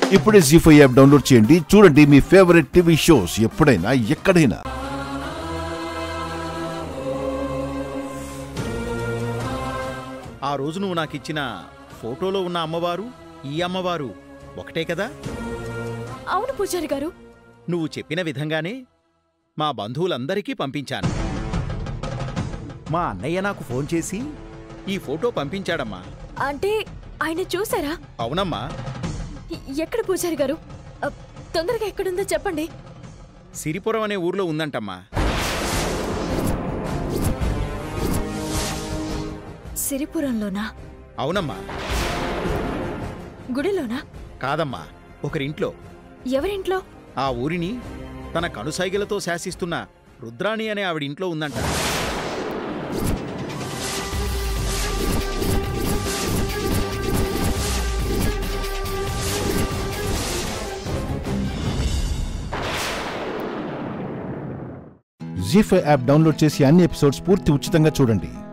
ఇప్పుడే G five app download చేయండి చూడండి మీ ఫేవరెట్ టీవీ షోస్ ఎప్పుడైనా ఎక్కడైనా ఆ రోజు నువ్వు నాకిచ్చిన ఫోటోలో ఉన్న అమ్మవారు ఈ అమ్మవారు ఒకటే కదా అవును పూజారి గారు నువ్వు చెప్పిన విధంగానే మా బంధువులందరికీ పంపించాను మా అన్నయ్య నాకు ఫోన్ చేసి ఈ ఫోటో పంపించాడమ్మా అంటే ఆయన చూసారా అవునమ్మా ఎ- ఎక్కడ పూజారి గారు అ, తొందరగా ఎక్కడుందో చెప్పండి సిరిపురం అనే ఊర్లో ఉందంటమ్మా సిరిపురంలోనా అవునమ్మా గుడిలోనా కాదమ్మా ఒకరింట్లో ఎవరింట్లో ఆ ఊరిని తన కనుసైగలతో శాసిస్తున్న రుద్రాణి అనే ఆవిడ ఇంట్లో ఉందంట జీ ఫైవ్ యాప్ డౌన్లోడ్ చేసి అన్ని ఎపిసోడ్స్ పూర్తి ఉచితంగా చూడండి